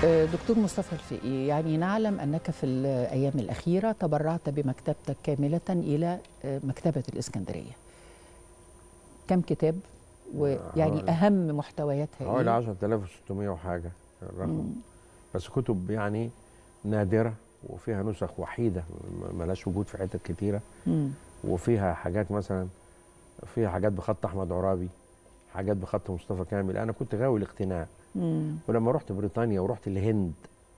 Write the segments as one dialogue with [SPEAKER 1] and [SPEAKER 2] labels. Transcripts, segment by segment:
[SPEAKER 1] دكتور مصطفى الفقي يعني نعلم أنك في الأيام الأخيرة تبرعت بمكتبتك كاملة إلى مكتبة الإسكندرية كم كتاب ويعني أهم محتوياتها
[SPEAKER 2] حوالي
[SPEAKER 1] إيه؟
[SPEAKER 2] 10600 وحاجه الرقم بس كتب يعني نادره وفيها نسخ وحيده م- ملهاش وجود في حتت كتيره
[SPEAKER 1] مم.
[SPEAKER 2] وفيها حاجات مثلا فيها حاجات بخط احمد عرابي حاجات بخط مصطفى كامل انا كنت غاوي الاقتناء
[SPEAKER 1] مم.
[SPEAKER 2] ولما رحت بريطانيا ورحت الهند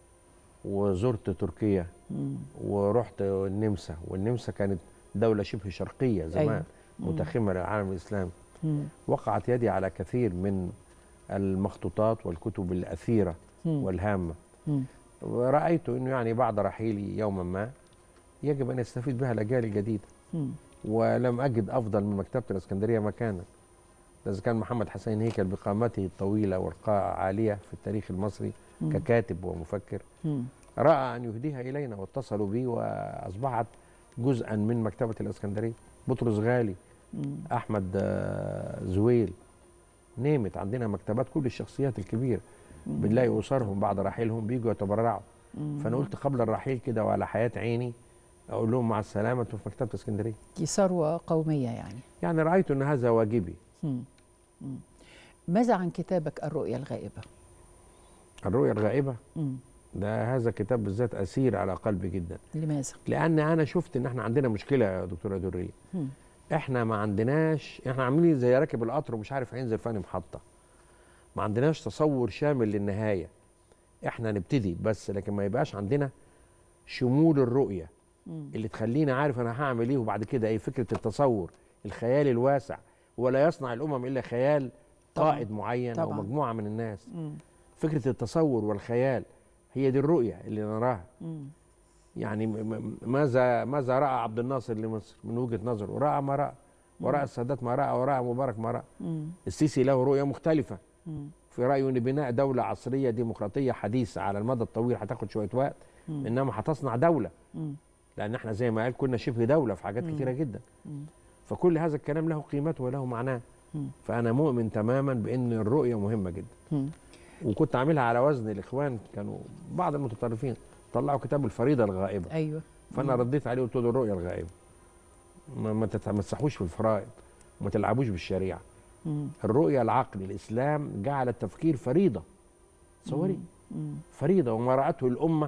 [SPEAKER 2] وزرت تركيا
[SPEAKER 1] مم.
[SPEAKER 2] ورحت النمسا والنمسا كانت دولة شبه شرقية زمان
[SPEAKER 1] أيوة. مم.
[SPEAKER 2] متخمة للعالم الإسلامي
[SPEAKER 1] مم.
[SPEAKER 2] وقعت يدي على كثير من المخطوطات والكتب الأثيرة
[SPEAKER 1] مم.
[SPEAKER 2] والهامة
[SPEAKER 1] مم.
[SPEAKER 2] ورأيت أنه يعني بعد رحيلي يوما ما يجب أن يستفيد بها الأجيال الجديدة
[SPEAKER 1] مم.
[SPEAKER 2] ولم أجد أفضل من مكتبة الإسكندرية مكانا إذا كان محمد حسين هيكل بقامته الطويلة والقاء عالية في التاريخ المصري
[SPEAKER 1] مم.
[SPEAKER 2] ككاتب ومفكر
[SPEAKER 1] مم.
[SPEAKER 2] رأى أن يهديها إلينا واتصلوا بي وأصبحت جزءا من مكتبة الإسكندرية بطرس غالي
[SPEAKER 1] مم.
[SPEAKER 2] أحمد آه، زويل نيمت عندنا مكتبات كل الشخصيات الكبيرة بنلاقي أسرهم بعد رحيلهم بيجوا يتبرعوا
[SPEAKER 1] مم.
[SPEAKER 2] فأنا قلت قبل الرحيل كده وعلى حياة عيني أقول لهم مع السلامة أنتوا في مكتبة اسكندرية
[SPEAKER 1] دي ثروة قومية يعني
[SPEAKER 2] يعني رأيت أن هذا واجبي
[SPEAKER 1] مم. مم. ماذا عن كتابك الرؤية الغائبة؟
[SPEAKER 2] الرؤية الغائبة
[SPEAKER 1] مم.
[SPEAKER 2] ده هذا كتاب بالذات أسير على قلبي جدا
[SPEAKER 1] لماذا؟
[SPEAKER 2] لأن أنا شفت إن إحنا عندنا مشكلة يا دكتورة درية
[SPEAKER 1] مم.
[SPEAKER 2] احنا ما عندناش احنا عاملين زي راكب القطر ومش عارف هينزل فين محطه ما عندناش تصور شامل للنهايه احنا نبتدي بس لكن ما يبقاش عندنا شمول الرؤيه
[SPEAKER 1] مم.
[SPEAKER 2] اللي تخليني عارف انا هعمل ايه وبعد كده ايه فكره التصور الخيال الواسع ولا يصنع الامم الا خيال
[SPEAKER 1] طبعاً.
[SPEAKER 2] قائد معين او
[SPEAKER 1] طبعاً.
[SPEAKER 2] مجموعه من الناس
[SPEAKER 1] مم.
[SPEAKER 2] فكره التصور والخيال هي دي الرؤيه اللي نراها
[SPEAKER 1] مم.
[SPEAKER 2] يعني م- م- ماذا ماذا راى عبد الناصر لمصر من وجهه نظره وراى ما راى وراى السادات ما راى وراى مبارك ما راى
[SPEAKER 1] مم.
[SPEAKER 2] السيسي له رؤيه مختلفه
[SPEAKER 1] مم.
[SPEAKER 2] في رايه ان بناء دوله عصريه ديمقراطيه حديثه على المدى الطويل هتاخد شويه وقت
[SPEAKER 1] مم.
[SPEAKER 2] انما هتصنع دوله
[SPEAKER 1] مم.
[SPEAKER 2] لان احنا زي ما قال كنا شبه دوله في حاجات
[SPEAKER 1] مم.
[SPEAKER 2] كتيره جدا
[SPEAKER 1] مم.
[SPEAKER 2] فكل هذا الكلام له قيمته وله معناه
[SPEAKER 1] مم.
[SPEAKER 2] فانا مؤمن تماما بان الرؤيه مهمه جدا
[SPEAKER 1] مم.
[SPEAKER 2] وكنت عاملها على وزن الاخوان كانوا بعض المتطرفين طلعوا كتاب الفريضه الغائبه
[SPEAKER 1] ايوه
[SPEAKER 2] فانا رديت عليه قلت له الرؤيه الغائبه ما ما تتمسحوش في الفرائض وما تلعبوش بالشريعه
[SPEAKER 1] مم.
[SPEAKER 2] الرؤيه العقل الاسلام جعل التفكير فريضه تصوري
[SPEAKER 1] مم.
[SPEAKER 2] فريضه وما راته الامه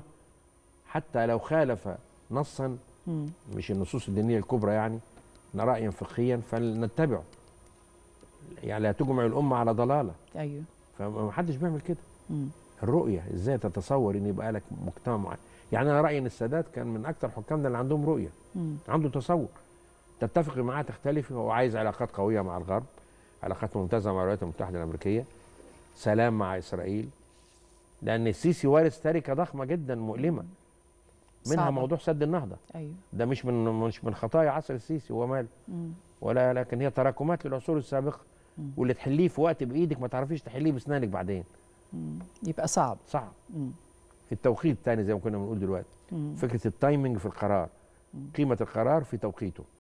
[SPEAKER 2] حتى لو خالف نصا
[SPEAKER 1] مم.
[SPEAKER 2] مش النصوص الدينيه الكبرى يعني إن رايا فقهيا فلنتبعه يعني لا تجمع الامه على ضلاله
[SPEAKER 1] ايوه
[SPEAKER 2] فما حدش بيعمل كده
[SPEAKER 1] مم.
[SPEAKER 2] الرؤيه ازاي تتصور ان يبقى لك مجتمع معين يعني انا رايي ان السادات كان من اكثر حكامنا اللي عندهم رؤيه
[SPEAKER 1] مم.
[SPEAKER 2] عنده تصور تتفق معاه تختلف هو عايز علاقات قويه مع الغرب علاقات ممتازه مع الولايات المتحده الامريكيه سلام مع اسرائيل لان السيسي وارث تركه ضخمه جدا مؤلمه منها
[SPEAKER 1] صعبة.
[SPEAKER 2] موضوع سد النهضه
[SPEAKER 1] ايوه
[SPEAKER 2] ده مش من مش من خطايا عصر السيسي هو ماله
[SPEAKER 1] مم.
[SPEAKER 2] ولا لكن هي تراكمات للعصور السابقه
[SPEAKER 1] مم.
[SPEAKER 2] واللي تحليه في وقت بايدك ما تعرفيش تحليه باسنانك بعدين
[SPEAKER 1] مم. يبقى صعب
[SPEAKER 2] صعب
[SPEAKER 1] مم.
[SPEAKER 2] التوقيت الثاني زي ما كنا بنقول دلوقتي
[SPEAKER 1] مم.
[SPEAKER 2] فكره التايمنج في القرار قيمه القرار في توقيته